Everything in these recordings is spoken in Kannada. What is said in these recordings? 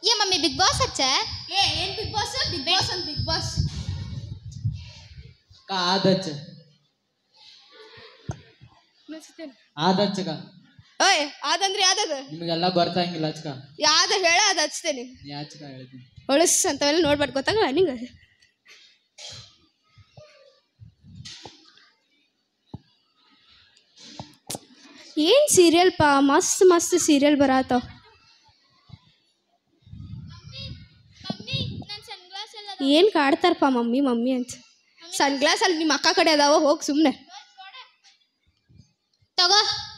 ಏ ಮಮ್ಮಿ ಬಿಗ್ ಬಾಸ್ ಹಚ್ಚ ಏ ಏನ್ ಬಿಗ್ ಬಾಸ್ ಬಿಗ್ ಬಾಸ್ ಅಂತ ಬಿಗ್ ಬಾಸ್ का आदच ಆದಚ್ಚ ಅಕ್ಕ ಓಯ್ ಅದಂದ್ರೆ ಯಾವ್ದದ ನಿಮಗೆಲ್ಲ ಗೊತ್ತಾಗಿಲ್ಲ ಅಚ್ಚಕ ಯಾವ್ದು ಹೇಳ ಅದ ಹಚ್ತೇನೆ ನೀ ಅಚ್ಚಕ ಹೇಳ್ತೀನಿ ಹೊಳಸ್ ಅಂತವೆಲ್ಲ ನೋಡ್ಬಾರ್ದು ಗೊತ್ತಾಗಲ್ಲ ನಿಂಗ ಏನ್ ಸೀರಿಯಲ್ ಪಾ ಮಸ್ತ್ ಮಸ್ತ್ ಸೀರಿಯಲ್ ಬರಾತಾವ ಏನ್ ಕಾಡ್ತಾರಪ್ಪ ಮಮ್ಮಿ ಮಮ್ಮಿ ಅಂತ ಸನ್ ಗ್ಲಾಸ್ ಅಲ್ಲಿ ನಿಮ್ಮ ಅಕ್ಕ ಕಡೆ ಅದಾವ ಹೋಗ್ ಸುಮ್ನೆ ತಗೋ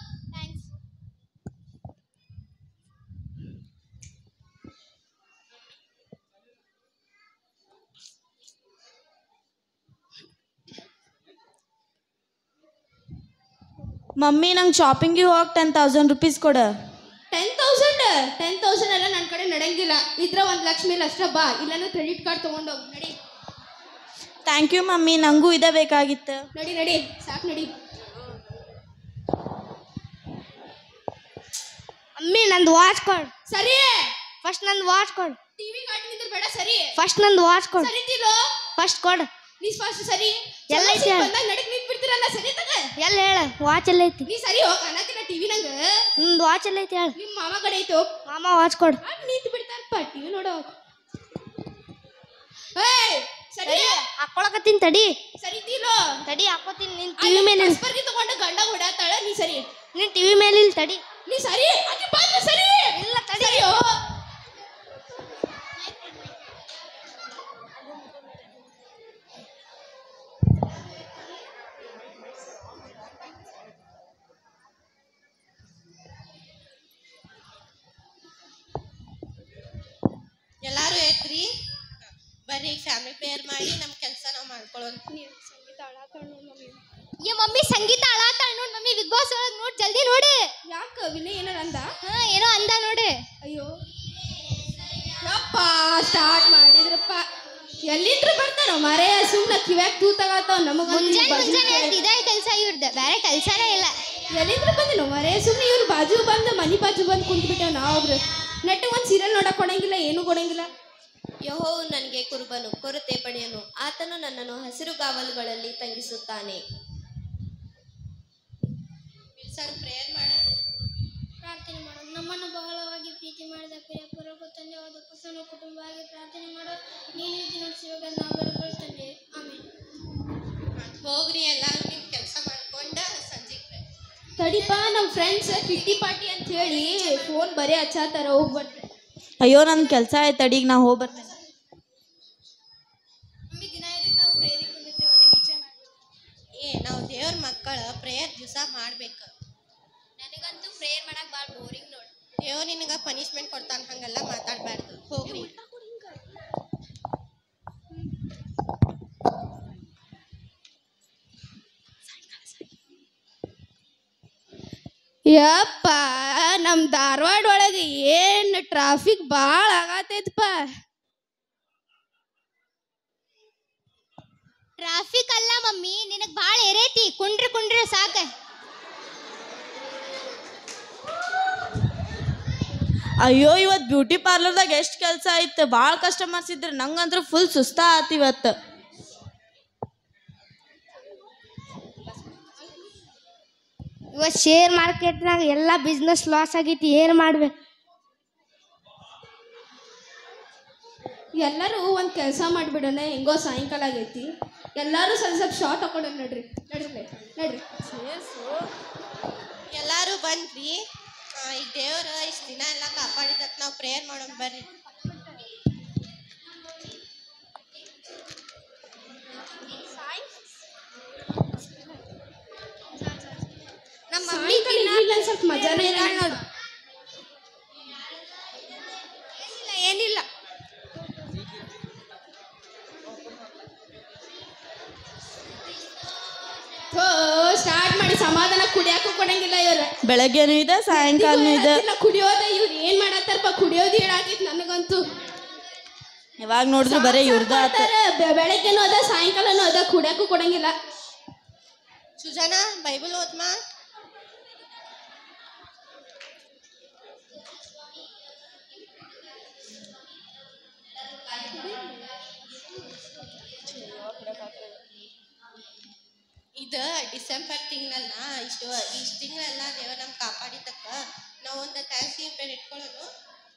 ಮಮ್ಮಿ ನಂಗೆ ಶಾಪಿಂಗಿಗೆ ಹೋಗಕ್ಕೆ ಟೆನ್ ತೌಸಂಡ್ ರುಪೀಸ್ ಕೊಡು ಟೆನ್ ತೌಸಂಡ್ ಟೆನ್ ತೌಸಂಡ್ ಎಲ್ಲ ನನ್ನ ಕಡೆ ನಡೆಯಂಗಿಲ್ಲ ಇದ್ರ ಒಂದ್ ಲಕ್ಷ ಮೇಲೆ ಅಷ್ಟ ಬಾ ಇಲ್ಲಾಂದ್ರೆ ಕ್ರೆಡಿಟ್ ಕಾರ್ಡ್ ತಗೊಂಡೋಗ್ ನಡಿ ಥ್ಯಾಂಕ್ ಯು ಮಮ್ಮಿ ನನಗೂ ಇದೇ ಬೇಕಾಗಿತ್ತು ನಡಿ ನಡಿ ಸಾಕ್ ನಡಿ ಮಮ್ಮಿ ನಂದು ವಾಚ್ ಕೊಡ್ ಸರಿ ಫಸ್ಟ್ ನಂದು ವಾಚ್ ಕೊಡ್ ಟಿವಿ ಗಾಡಿ ನಿಂದ್ರ ಬೇಡ ಸರಿ ಫಸ್ಟ್ ನಂದು ವಾಚ್ ಕೊಡ್ ಸರಿ ತಿಲೋ ಫಸ್ಟ್ ಕೊಡ್ ನೀ ಫಸ್ಟ್ ಸರಿ ಎಲ್ಲ ಐತೆ. ಬಂದಾಗ ನಡಕ್ ನಿಂತ್ ಬಿಡ್ತಿರಲ್ಲ ಸರಿ ತಗ ಎಲ್ಲ ಹೇಳ ವಾಚ್ ಎಲ್ಲ ಐತಿ ನೀ ಸರಿ ಹೋಗ್ ಅನ್ನತ್ತಿನ ಟಿವಿ ನಂಗ ನಂದು ವಾಚ್ ಎಲ್ಲ ಐತಿ ಹೇಳ ನಿಮ್ ಮಾಮ ಕಡೆ ಐತೆ ಹೋಗ್ ಮಾಮ ವಾಚ್ ಕೊಡ್ ಅದ್ ನಿಂತ್ ಬಿಡ್ತಾರಪ್ಪ ಟಿವಿ ನೋಡೋ ಏಯ್ ಸರಿ ಹಾಕೊಳಕತ್ತೀನಿ ತಡಿ ಸರಿ ತಿಲೋ ತಡಿ ಹಾಕೋತೀನಿ ನಿನ್ ಟಿವಿ ಮೇಲೆ ಇಲ್. ಸ್ಪರ್ಧಿ ತಗೊಂಡು ಗಂಡ ಹೊಡ್ಯಾತಾಳ ನೀ ಸರಿ ನಿನ್ ಟಿವಿ ಮೇಲೆ ಇಲ್ಲಿ ತಡಿ ನೀ ಸರಿ ಆಕಿ ಬಂದು ಸರಿ ಇಲ್ಲ ತಡಿ ಸರಿ ಹೋ ಎಲ್ಲಾರು ಎದ್ರಿ ಬರ್ರಿ ಫ್ಯಾಮಿಲಿ ಪ್ರೇಯರ್ ಮಾಡಿ ನಮ್ಮ ಕೆಲಸ ನಾವು ಮಾಡ್ಕೊಳ್ಳೋಣ ಏ ಮಮ್ಮಿ ಸಂಗೀತ ಅಳಾತಾಳ ನೋಡ್ ಮಮ್ಮಿ ಬಿಗ್ ಬಾಸ್ ಒಳಗ್ ನೋಡ್ ಜಲ್ದಿ ನೋಡು ಯಾಕ ವಿನಯ್ ಏನಾರ ಅಂದ ಹಾ ಏನೋ ಅಂದ ನೋಡು ಅಯ್ಯೋ ಯಪ್ಪ ಸ್ಟಾರ್ಟ್ ಮಾಡಿದ್ರಪ್ಪ ಎಲ್ಲಿಂದ್ರ ಬರ್ತಾರೋ ಮರೆ ಸುಮ್ನ ಕಿವ್ಯಾಗ ತೂತಾಗತ್ತಾವ ನಮಗ ಮುಂಜಾನೆ ಮುಂಜಾನೆ ಎದ್ದ್ ಇದೇ ಕೆಲಸ ಇವ್ರದ್ದು ಬೇರೆ ಕೆಲಸನೇ ಇಲ್ಲ ಎಲ್ಲಿಂದ್ರ ಬಂದಿನೋ ಮರೆ ಸುಮ್ನೆ ಇವ್ರು ಬಾಜು ಬಂದು ಮನಿ ಬಾಜು ಬಂದು ಕುಂತ್ಬಿಟ್ಟೇವ್ ನಾವೊಬ್ರು ನೆಟ್ಟ ಒಂದ್ ಸೀರಿಯಲ್ ನೋಡಕ್ ಕೊಡಂಗಿಲ್ಲ ಏನು ಕೊಡಂಗಿಲ್ಲ ಯಹೋವು ನನಗೆ ಕುರುಬನು ಕೊರತೆ ಪಡೆಯನು ಆತನು ನನ್ನನ್ನು ಹಸಿರು ಗಾವಲುಗಳಲ್ಲಿ ತಂಗಿಸುತ್ತಾನೆ ಸರ್ ಪ್ರೇಯರ್ ಮಾಡ ಪ್ರಾರ್ಥನೆ ಮಾಡೋಣ ನಮ್ಮನ್ನು ಬಹಳವಾಗಿ ಪ್ರೀತಿ ಮಾಡಿದ ಪ್ರಿಯಪೂರ್ವಕ ತಂದೆವಾದ ಕುಸನ ಕುಟುಂಬವಾಗಿ ಪ್ರಾರ್ಥನೆ ಮಾಡೋ ನೀನು ರೀತಿ ನಡೆಸಿರುವಾಗ ನಾವು ಬೇಡಿಕೊಳ್ಳುತ್ತಂದೆ ಆಮೇಲೆ ಹೋಗ್ರಿ ಎಲ್ಲಾರು ನಿಮ್ ಕೆಲಸ ಮಾಡ್ಕೊಂಡ ಸಂಜೆ ತಡಿಪ ನಮ್ ಫ್ರೆಂಡ್ಸ್ ಕಿಟ್ಟಿ ಪಾರ್ಟಿ ಅಂತ ಹೇಳಿ ಫೋನ್ ಬರೀ ಹಚ್ಚಾತಾರ ಹೋಗ್ ಬರ್ರಿ ಅಯ್ಯೋ ನನ್ನ ಕೆಲಸ ಆಯ್ತು ಅಡಿಗೆ ನಾ ಹೋಗಿ ಬರ್ತೇನೆ ಮಮ್ಮಿ ದಿನ ಇದಕ್ಕೆ ನಾವು ಪ್ರೇರಿ ಕುಂದಿರ್ತೇವೆ ನನಗೆ ಇಚ್ಛೆ ಮಾಡಿ ಏ ನಾವು ದೇವ್ರ ಮಕ್ಕಳ ಪ್ರೇಯರ್ ದಿವಸ ಮಾಡ್ಬೇಕು ನನಗಂತೂ ಪ್ರೇಯರ್ ಮಾಡಕ್ ಭಾಳ ಬೋರಿಂಗ್ ನೋಡಿ ದೇವ್ರು ನಿನಗ ಪನಿಷ್ಮೆಂಟ್ ಕೊಡ್ತಾನ ಹಂಗೆಲ್ಲ ಮಾತಾಡ್ಬಾರ್ದು ಹೋಗ್ರಿ ಯಪ್ಪ ನಮ್ ಧಾರವಾಡ ಒಳಗೆ ಏನ್ ಟ್ರಾಫಿಕ್ ಭಾಳ ಆಗತೈತಪ್ಪ ಟ್ರಾಫಿಕ್ ಅಲ್ಲ ಮಮ್ಮಿ ನಿನಗ್ ಭಾಳ ಏರೈತಿ ಕುಂಡ್ರ ಕುಂಡ್ರ ಸಾಕ ಅಯ್ಯೋ ಇವತ್ತು ಬ್ಯೂಟಿ ಪಾರ್ಲರ್ದಾಗ ಎಷ್ಟು ಕೆಲಸ ಆಯ್ತು ಭಾಳ ಕಸ್ಟಮರ್ಸ್ ಇದ್ರು ನಂಗಂತೂ ಫುಲ್ ಸುಸ್ತ ಆತು ಇವತ್ತು ಇವತ್ತು ಶೇರ್ ಮಾರ್ಕೆಟ್ನಾಗ ಎಲ್ಲ ಬಿಸ್ನೆಸ್ ಲಾಸ್ ಆಗೈತಿ ಏನು ಮಾಡ್ಬೇಕು ಎಲ್ಲರೂ ಒಂದ್ ಕೆಲಸ ಮಾಡ್ಬಿಡೋಣ ಹೆಂಗೋ ಸಾಯಂಕಾಲ ಆಗೈತಿ ಎಲ್ಲಾರು ಸ್ವಲ್ಪ ಸ್ವಲ್ಪ ಶಾರ್ಟ್ ಹಾಕೊಂಡ ನಡ್ರಿ ನಡ್ರಿ ನಡ್ರಿ ಎಲ್ಲಾರು ಬಂದ್ರಿ ಆ, ಈಗ ದೇವ್ರ ಇಷ್ಟು ದಿನ ಎಲ್ಲ ಕಾಪಾಡಿದತ್ ನಾವು ಪ್ರೇಯರ್ ಮಾಡೋಣ ಬರ್ರಿ ನಮ್ಮ ಸಾಯಂಕಾಲ ಇರ್ಲಿಲ್ಲ ಒಂದ್ ಸ್ವಲ್ಪ ಮಜಾನೇ ಇಲ್ಲ ನೋಡು ಏನಿಲ್ಲ ಸ್ಟಾರ್ಟ್ ಮಾಡಿ ಸಮಾಧಾನ ಕುಡಿಯಾಕು ಕೊಡಂಗಿಲ್ಲ ಇವ್ರ ಬೆಳಗ್ಗೆನೂ ಇದೆ ಸಾಯಂಕಾಲನೂ ಇದೆ ಕುಡಿಯೋದ ಇವ್ರು ಏನ್ ಮಾಡತ್ತಾರಪ್ಪ ಕುಡಿಯೋದು ಹೇಳಾಕೈತಿ ನನಗಂತೂ ಯಾವಾಗ ನೋಡಿದ್ರು ಬರೀ ಇವ್ರದ ಆತ ಮಾಡ್ತಾರ, ಬೆ- ಬೆಳಗ್ಗೆನೂ ಅದ ಸಾಯಂಕಾಲನೂ ಅದ ಕುಡಿಯಾಕು ಕೊಡಂಗಿಲ್ಲ ಸುಜಾನ ಬೈಬಲ್ ಓದ್ಮಾ ಇದು ಡಿಸೆಂಬರ್ ತಿಂಗಳಲ್ಲ ಇಷ್ಟು ಇಷ್ಟು ತಿಂಗಳೆಲ್ಲ ದೇವ್ರ ನಮ್ಗೆ ಕಾಪಾಡಿದ್ದಕ್ಕ ನಾವು ಒಂದು ಟ್ಯಾಕ್ಸಿ ಪೇರ್ ಇಟ್ಕೊಳ್ಳೋದು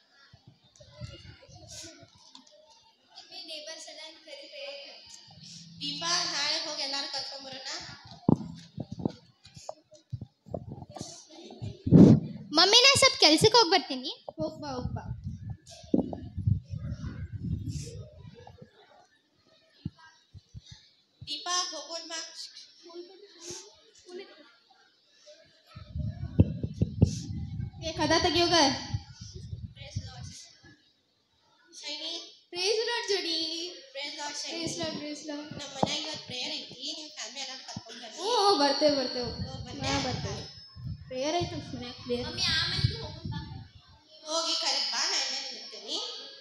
ದೀಪ ನಾಳೆ ಹೋಗಿ ಎಲ್ಲಾರು ಕರ್ಕೊಂಬರೋಣ ಮಮ್ಮಿ ನಾ ಸ್ವಲ್ಪ ಕೆಲ್ಸಕ್ಕೆ ಹೋಗಿ ಬರ್ತೀನಿ ಹೋಗ್ಬಾ ಹೋಗ್ಬಾ ದೀಪ ಹೋಗೋಣ ಬಾ ಏ ಕದ ತೆಗಿಯೋಗ ಶೈನಿ ಪ್ರೇಸ್ ಲಾರ್ಡ್ ಜೋಡಿ praise Lord Shiny praise Lord praise Lord ನಮ್ಮ ಮನ್ಯಾಗ ಇವತ್ತು ಪ್ರೇಯರ್ ಐತಿ ನಿಮ್ಮ ಫ್ಯಾಮಿಲಿ ಎಲ್ಲಾರು ಕರ್ಕೊಂಡ್ ಬನ್ನಿ ಹ್ಞೂ ಬರ್ತೇವೆ ಬರ್ತೇವೆ ಬಂದೆ? ನಾ ಬರ್ತೇವೆ ಪ್ರೇಯರ್ ಆಯ್ತು ಮನ್ಯಾಗ ಪ್ರೇಯರ್ ಹೋಗಿ ಕರೆಕ್ಟ್ ಬಾ ನಾ ಎಣ್ಣೆ ಇರ್ತೀನಿ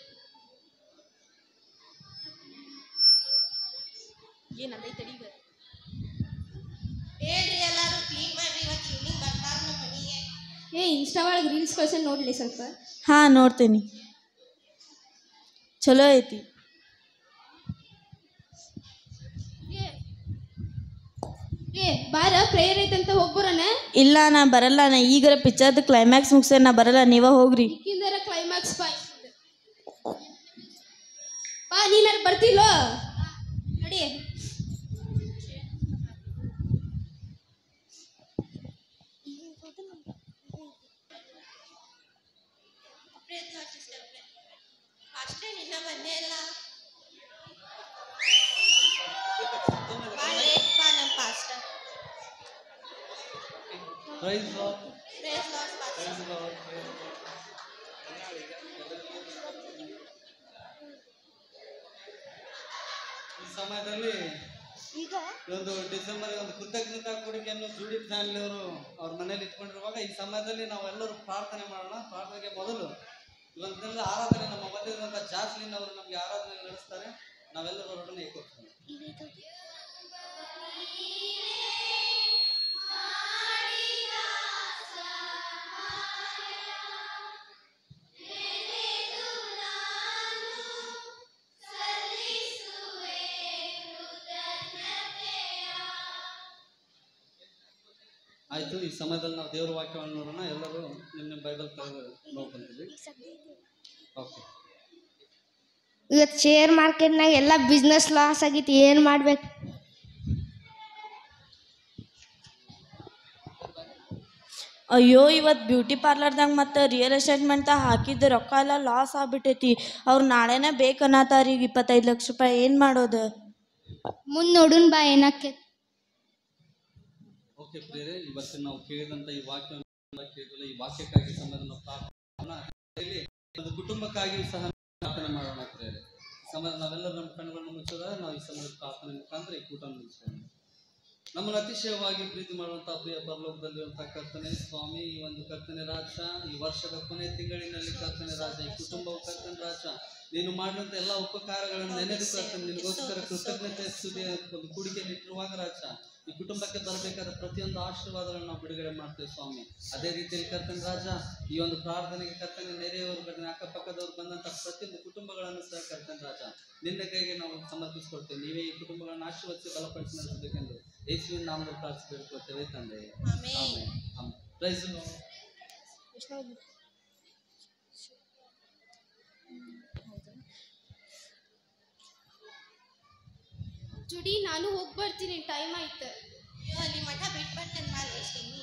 ಏನಂದೈತೆ ತಡೀಗ ಹೇಳ್ರಿ ಎಲ್ಲಾರು ಕ್ಲೀನ್ ಮಾಡ್ರಿ ಇವತ್ತು ಈವ್ನಿಂಗ್ ಬರ್ತಾರ ನಮ್ಮ ಮನೆಗೆ ಏ ಇನ್ಸ್ಟಾ ಒಳಗೆ ರೀಲ್ಸ್ ಕಳ್ಸ ನೋಡ್ಲಿ ಸ್ವಲ್ಪ ಹಾ ನೋಡ್ತೀನಿ ಚಲೋ ಐತಿ ಏ ಬಾರ ಪ್ರೇಯರ್ ಐತಂತ ಹೋಗ್ಬರೋಣ ಇಲ್ಲ ನಾ ಬರಲ್ಲ ನಾ ಈಗರ ಪಿಕ್ಚರ್ದು ಕ್ಲೈಮ್ಯಾಕ್ಸ್ ಮುಗಿಸೇ ನಾ ಬರಲ್ಲ ನೀವ ಹೋಗ್ರಿ ಇಕ್ಕಿಂದರ ಕ್ಲೈಮ್ಯಾಕ್ಸ್ ಬಾ ಬಾ ನೀನಾರು ಬರ್ತಿಲ್ಲೋ ನಡಿ ಪ್ರೇಸ್ ಲಾರ್ಡ್ ಸಿಸ್ಟರ್ ಅಷ್ಟೇ ನಿನ್ನ ಬಂದೇ ಇಲ್ಲ ಬಾ ಲೇಟ್ ಬಾ ನಮ್ಮ pastor praise Lord praise Lord pastor praise Lord ಈ ಸಮಯದಲ್ಲಿ ಈ ಒಂದು ಡಿಸೆಂಬರ್ ಒಂದು ಕೃತಜ್ಞತಾ ಕೊಡುಗೆಯನ್ನು ಜೂಡಿ ಫ್ಯಾಮಿಲಿ ಅವರು ಅವ್ರ ಮನೇಲಿ ಇಟ್ಕೊಂಡಿರುವಾಗ ಈ ಸಮಯದಲ್ಲಿ ನಾವೆಲ್ಲರೂ ಪ್ರಾರ್ಥನೆ ಮಾಡೋಣ ಪ್ರಾರ್ಥನೆಗೆ ಮೊದಲು ಇವತ್ತಿನ ಆರಾಧನೆ ನಮ್ಮ ಮಧ್ಯದಂತ ಜಾಸ್ಲಿನ್ ಅವರು ನಮಗೆ ಆರಾಧನೆ ನಡೆಸ್ತಾರೆ ನಾವೆಲ್ಲರೂ ಅವರೊಡನೆ ಏಕೋಗ್ತೀವಿ ಆಯ್ತು ಈ ಸಮಯದಲ್ಲಿ ನಾವು ದೇವರ ವಾಕ್ಯವನ್ನು ನೋಡೋಣ ಎಲ್ಲರೂ ನಿಮ್ಮ ನಿಮ್ಮ ಬೈಬಲ್ ತೆಗೆದು ನೋಡ್ಕೊಂತೀವಿ ಓಕೆ ಇವತ್ತು ಶೇರ್ ಮಾರ್ಕೆಟ್ನಾಗ ಎಲ್ಲ ಬಿಸ್ನೆಸ್ ಲಾಸ್ ಆಗೈತಿ ಏನು ಮಾಡ್ಬೇಕು ಅಯ್ಯೋ ಇವತ್ತು ಬ್ಯೂಟಿ ಪಾರ್ಲರ್ದಾಗ ಮತ್ತು ರಿಯಲ್ ಎಸ್ಟೇಟ್ಮೆಂಟ್ ಹಾಕಿದ್ದ ರೊಕ್ಕ ಎಲ್ಲ ಲಾಸ್ ಆಗ್ಬಿಟ್ಟೈತಿ ಅವ್ರು ನಾಳೆನೇ ಬೇಕನ್ನತ್ತಾರ ಈಗ ಇಪ್ಪತ್ತೈದು ಲಕ್ಷ ರೂಪಾಯಿ ಏನು ಮಾಡೋದು ಮುಂದೆ ನೋಡುನ್ ಬಾ ಏನಕ್ಕೆ ಓಕೆ ಪ್ರಿಯರೇ ಇವತ್ತು ನಾವು ಕೇಳಿದಂಥ ಈ ವಾಕ್ಯವನ್ನು ಕೇಳಿದಲ್ಲ ಈ ವಾಕ್ಯಕ್ಕಾಗಿ ಸಮಯದ ನಾವು ಪ್ರಾರ್ಥನೆ ಇಲ್ಲಿ ಒಂದು ಕುಟುಂಬಕ್ಕಾಗಿಯೂ ಸಹ ಪ್ರಾರ್ಥನೆ ಮಾಡೋಣ ಪ್ರಿಯರೇ ಈ ಸಮಯ ನಾವೆಲ್ಲರೂ ನಮ್ಮ ಕಣ್ಣುಗಳನ್ನು ಮುಚ್ಚೋದಾಗ ನಾವು ಈ ಸಮಯದ ಪ್ರಾರ್ಥನೆ ಮುಖಾಂತರ ಈ ಕೂಟ ಮುಗಿಸ್ಕೊಂಡು ನಮ್ಮನ್ನು ಅತಿಶಯವಾಗಿ ಪ್ರೀತಿ ಮಾಡುವಂಥ ಪ್ರಿಯ ಪರಲೋಕದಲ್ಲಿರುವಂಥ ಕರ್ತನೆ ಸ್ವಾಮಿ ಈ ಒಂದು ಕರ್ತನೆ ರಾಜ ಈ ವರ್ಷದ ಕೊನೆ ತಿಂಗಳಿನಲ್ಲಿ ಕರ್ತನೆ ರಾಜ ಈ ಕುಟುಂಬವು ಕರ್ತನೆ ರಾಜ ನೀನು ಮಾಡಿದಂಥ ಎಲ್ಲ ಉಪಕಾರಗಳನ್ನು ನೆನೆದು ಕರ್ತನೆ ನಿನಗೋಸ್ಕರ ಕೃತಜ್ಞತೆ ಸ್ತುತಿಯ ಒಂದು ಕೂಡಿಕೆಯಲ್ಲಿ ಇಟ್ಟಿರುವಾಗ ರಾಜ ಈ ಕುಟುಂಬಕ್ಕೆ ಬರಬೇಕಾದ ಪ್ರತಿಯೊಂದು ಆಶೀರ್ವಾದಗಳನ್ನು ನಾವು ಬಿಡುಗಡೆ ಮಾಡ್ತೇವೆ ಸ್ವಾಮಿ ಅದೇ ರೀತಿಯಲ್ಲಿ ಕರ್ತನ ರಾಜ ಈ ಒಂದು ಪ್ರಾರ್ಥನೆಗೆ ಕರ್ತನೆ ನೆರೆಯವರು ಕರ್ತನೆ ಅಕ್ಕಪಕ್ಕದವ್ರು ಬಂದಂಥ ಪ್ರತಿಯೊಂದು ಕುಟುಂಬಗಳನ್ನು ಸಹ ಕರ್ತನ ರಾಜ ನಿನ್ನ ಕೈಗೆ ನಾವು ಸಮರ್ಪಿಸ್ಕೊಡ್ತೇವೆ ನೀವೇ ಈ ಕುಟುಂಬಗಳನ್ನು ಆಶೀರ್ವದಿಸಿ ಬಲಪಡಿಸಿ ನಡೆಸಬೇಕೆಂದು ಯೇಸುವಿನ ನಾಮದಲ್ಲಿ ಪ್ರಾರ್ಥಿಸಿ ಬೇಡ್ಕೊಳ್ತೇವೆ ತಂದೆ ಆಮೇನ್. ಪ್ರೈಸ್ ಜುಡಿ ನಾನು ಹೋಗಿ ಬರ್ತೀನಿ ಟೈಮ್ ಆಯ್ತು ಅಯ್ಯೋ ಅಲ್ಲಿ ಮಠ ಬಿಟ್ಟು ಬರ್ತೇನೆ ಬಾ ಶೈನಿ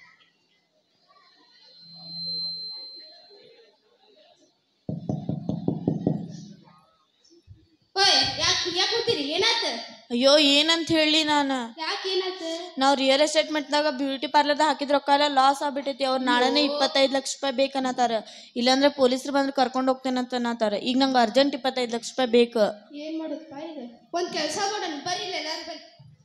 ಓಯ್ ಯಾಕೆ ಯಾಕೆ ಕೂತೀರಿ ಏನಾತ ಅಯ್ಯೋ ಏನಂತ ಹೇಳಿ ನಾನು ಯಾಕೆ ಏನಾತ ನಾವು ರಿಯಲ್ ಎಸ್ಟೇಟ್ಮೆಂಟ್ದಾಗ ಬ್ಯೂಟಿ ಪಾರ್ಲರ್ದಾಗ ಹಾಕಿದ ರೊಕ್ಕ ಎಲ್ಲ ಲಾಸ್ ಆಗ್ಬಿಟ್ಟೈತಿ ಅವ್ರು ನಾಳೆನೇ ಇಪ್ಪತ್ತೈದು ಲಕ್ಷ ರೂಪಾಯಿ ಬೇಕನ್ನತ್ತಾರ ಇಲ್ಲಾಂದ್ರೆ ಪೊಲೀಸರು ಬಂದ್ರೆ ಕರ್ಕೊಂಡು ಹೋಗ್ತೇನಂತ ಅನ್ನತ್ತಾರ ಈಗ ನಂಗೆ ಅರ್ಜೆಂಟ್ ಇಪ್ಪತ್ತೈದು ಲಕ್ಷ ರೂಪಾಯಿ ಬೇಕು ಏನ್ ಮಾಡೋದಪ್ಪ ಈಗ ಒಂದ್ ಕೆಲಸ ಮಾಡೋಣ ಬರ್ರಿ ಇಲ್ಲಿ ಎಲ್ಲಾರು ಬರ್ರಿ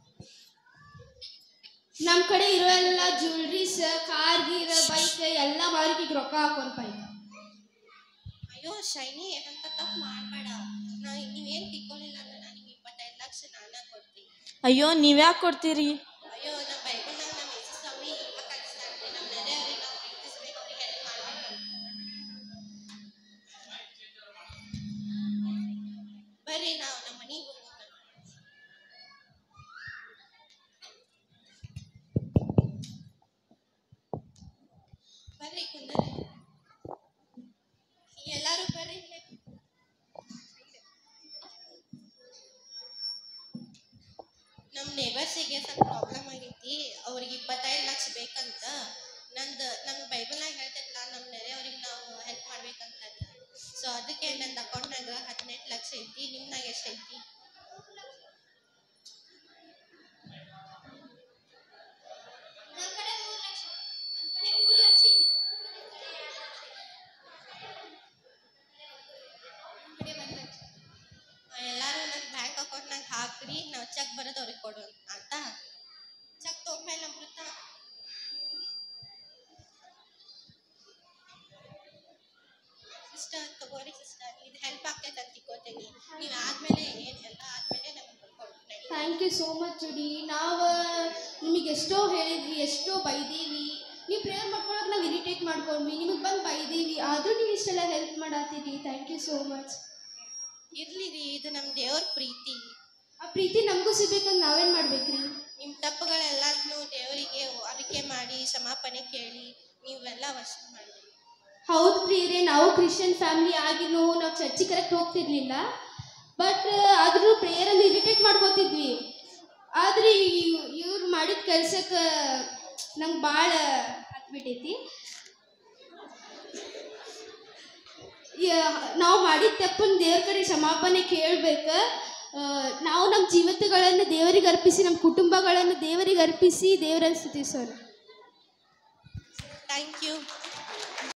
ನಮ್ ಕಡೆ ಇರೋ ಎಲ್ಲ ಜ್ಯುವೆಲ್ರೀಸ್ ಕಾರ್ ಗೀರ್ ಬೈಕ್ ಎಲ್ಲ ಮಾರಿಗೆ ಈಗ ರೊಕ್ಕ ಹಾಕೊಂಡ್ ಈಗ ಅಯ್ಯೋ ಶೈನಿ ಏನಂತ ತಪ್ಪು ಮಾಡಬೇಡ ನಾ ನೀವೇನು ತಿಕ್ಕೊಳ್ಳಿಲ್ಲ ಅಂದ್ರೆ ನನಗೆ ಇಪ್ಪತ್ತೈದು ಲಕ್ಷ ನಾನೇ ಕೊಡ್ತೀನಿ ಅಯ್ಯೋ ನೀವ್ಯಾಕೆ ಕೊಡ್ತೀರಿ ಅಯ್ಯೋ ನಮ್ಮ ಬೈಬಲ್ನಾಗ ನಮ್ಮ ಯೇಸು ಸ್ವಾಮಿ ಹಿಂಗ ಕಲಿಸ್ತಾನೆ ನಮ್ಮ ನೆರೆಯವ್ರಿಗೆ ನಾವು ಪ್ರೀತಿಸ್ಬೇಕು ಅವ್ರಿಗೆ ಹೆಲ್ಪ್ ಮಾಡ್ಬೇಕು ಬರ್ರಿ ಕುಂದರಿ ಎಲ್ಲಾರು ಬರ್ರಿ ಇಲ್ಲೇ. ನಮ್ಮ ನೇಬರ್ಸಿಗೆ ಸ್ವಲ್ಪ ಪ್ರಾಬ್ಲಮ್ ಆಗೈತಿ ಅವ್ರಿಗೆ ಇಪ್ಪತ್ತೈದು ಲಕ್ಷ ಬೇಕಂತ ನಂದು ನಮ್ಮ ಬೈಬಲ್ನಾಗ ಹೇಳ್ತೈತಲ್ಲ ನಮ್ಮ ನೆರೆಯವ್ರಿಗೆ ನಾವು ಹೆಲ್ಪ್ ಮಾಡ್ಬೇಕಂತ ಸೊ ಅದಕ್ಕೆ ನಂದು ಅಕೌಂಟ್ನಾಗ ಹದಿನೆಂಟು ಲಕ್ಷ ಐತಿ ನಿಮ್ನಾಗ ಎಷ್ಟು ಐತಿ ಎಲ್ಲಾರು ನನ್ನ ಬ್ಯಾಂಕ್ ಅಕೌಂಟ್ನಾಗ ಹಾಕ್ರಿ ನಾವು ಚೆಕ್ ಬರೋದು ಅವ್ರಿಗೆ ಕೊಡು ಆಯ್ತಾ ಚೆಕ್ ತೊಗೊಂಡ್ಮೇಲೆ ಅಮೃತ ಸಿಸ್ಟರ್ ತಗೋರಿ ಸಿಸ್ಟರ್ ಇದು ಹೆಲ್ಪ್ ಆಗ್ತೈತೆ ಅಂತ ತಿಳ್ಕೊತೀನಿ ನೀವು ಆದ್ಮೇಲೆ ಏನು ಎಲ್ಲ ಆದ್ಮೇಲೆ ನಮ್ಗೆ ಕೊಡ್ತೀನಿ thank you so much Judy ನಾವು ನಿಮಗೆ ಎಷ್ಟೋ ಹೇಳಿದ್ವಿ ಎಷ್ಟೋ ಬೈದೀವಿ ನೀವು ಪ್ರೇಯರ್ ಮಾಡ್ಕೊಳಕ್ಕೆ ನಾವು ಇರಿಟೇಟ್ ಮಾಡ್ಕೊಂಡ್ವಿ ನಿಮಗೆ ಬಂದು ಬೈದೀವಿ ಆದರೂ ನೀವು ಇಷ್ಟೆಲ್ಲ ಹೆಲ್ಪ್ ಮಾಡತ್ತೀರಿ ಥ್ಯಾಂಕ್ ಯು ಸೋ ಮಚ್ ಇರ್ಲಿ ರೀ ಇದು ನಮ್ಮ ದೇವ್ರ ಪ್ರೀತಿ ಆ ಪ್ರೀತಿ ನಮಗೂ ಸಿಗ್ಬೇಕಂತ ನಾವೇನು ಮಾಡ್ಬೇಕ್ರಿ ನಿಮ್ಮ ತಪ್ಪುಗಳೆಲ್ಲದನ್ನು ದೇವರಿಗೆ ಅರಿಕೆ ಮಾಡಿ ಕ್ಷಮಾಪಣೆ ಕೇಳಿ ನೀವೆಲ್ಲ ವಶ ಮಾಡಿ ಹೌದು ಪ್ರಿಯರೇ ನಾವು ಕ್ರಿಶ್ಚಿಯನ್ ಫ್ಯಾಮಿಲಿ ಆಗಿನೂ ನಾವು ಚರ್ಚಿಗೆ ಕರೆಕ್ಟ್ ಹೋಗ್ತಿರ್ಲಿಲ್ಲ ಬಟ್ ಆದ್ರೂ ಪ್ರೇಯರಲ್ಲಿ ಇರಿಟೇಟ್ ಮಾಡ್ಕೋತಿದ್ವಿ ಆದ್ರೆ ಇವ್ರು ಮಾಡಿದ ಕೆಲ್ಸಕ್ಕೆ ನಂಗೆ ಭಾಳ ಹತ್ಬಿಟ್ಟೈತಿ ನಾವು ಮಾಡಿದ ತಪ್ಪನ್ನು ದೇವ್ರ ಕಡೆ ಕ್ಷಮಾಪಣೆ ಕೇಳ್ಬೇಕು ನಾವು ನಮ್ಮ ಜೀವಿತಗಳನ್ನು ದೇವರಿಗೆ ಅರ್ಪಿಸಿ ನಮ್ಮ ಕುಟುಂಬಗಳನ್ನು ದೇವರಿಗೆ ಅರ್ಪಿಸಿ ದೇವರನ್ನು ಸ್ತುತಿಸೋಣ ಥ್ಯಾಂಕ್ ಯು